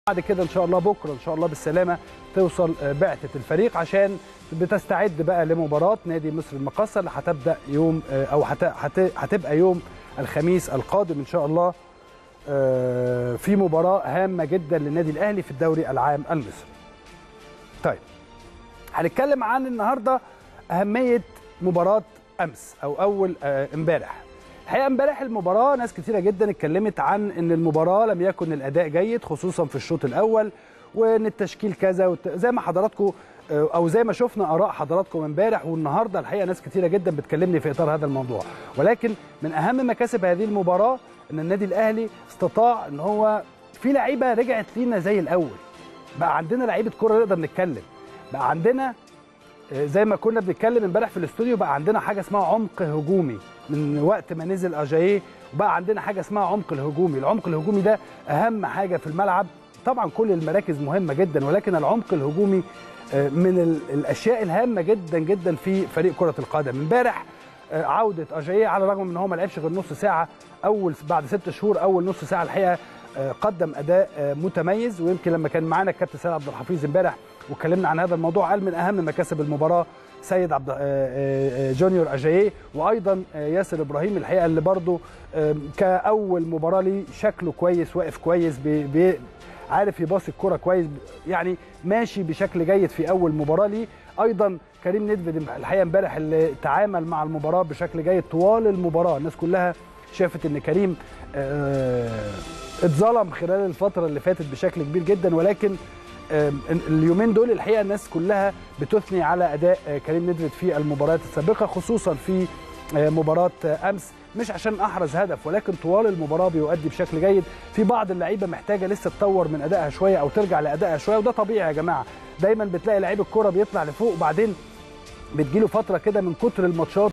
بعد كده ان شاء الله بكره ان شاء الله بالسلامه توصل بعثه الفريق عشان بتستعد بقى لمباراه نادي مصر المقاصه اللي هتبدا يوم او هتبقى يوم الخميس القادم ان شاء الله في مباراه هامه جدا للنادي الاهلي في الدوري العام المصري. طيب هنتكلم عن النهارده اهميه مباراه امس او اول امبارح. الحقيقه امبارح المباراه ناس كثيره جدا اتكلمت عن ان المباراه لم يكن الاداء جيد خصوصا في الشوط الاول وان التشكيل كذا وت... زي ما حضراتكم او زي ما شفنا اراء حضراتكم امبارح والنهارده الحقيقه ناس كثيره جدا بتكلمني في اطار هذا الموضوع ولكن من اهم مكاسب هذه المباراه ان النادي الاهلي استطاع ان هو في لعيبه رجعت لينا زي الاول بقى عندنا لعيبه كوره نقدر نتكلم بقى عندنا زي ما كنا بنتكلم امبارح في الاستوديو بقى عندنا حاجه اسمها عمق هجومي من وقت ما نزل اجاييه وبقى عندنا حاجه اسمها عمق الهجومي العمق الهجومي ده اهم حاجه في الملعب طبعا كل المراكز مهمه جدا ولكن العمق الهجومي من الاشياء الهامه جدا جدا في فريق كره القدم امبارح عوده اجاييه على الرغم من ان هو ما لعبش غير نص ساعه اول بعد ست شهور اول نص ساعه الحقيقه قدم اداء متميز ويمكن لما كان معانا الكابتن سيد عبد الحفيظ امبارح واتكلمنا عن هذا الموضوع قال من اهم مكاسب المباراه سيد عبد جونيور اجاييه وايضا ياسر ابراهيم الحقيقه اللي برضه كاول مباراه ليه شكله كويس واقف كويس بي بي عارف يباصي الكره كويس يعني ماشي بشكل جيد في اول مباراه ليه ايضا كريم ندفد الحقيقه امبارح اللي تعامل مع المباراه بشكل جيد طوال المباراه الناس كلها شافت ان كريم اتظلم خلال الفتره اللي فاتت بشكل كبير جدا ولكن اليومين دول الحقيقه الناس كلها بتثني على اداء كريم ندفد في المباريات السابقه خصوصا في مباراه امس مش عشان احرز هدف ولكن طوال المباراه بيؤدي بشكل جيد في بعض اللعيبه محتاجه لسه تطور من ادائها شويه او ترجع لادائها شويه وده طبيعي يا جماعه دايما بتلاقي لعيب الكوره بيطلع لفوق وبعدين بتجيله فتره كده من كتر الماتشات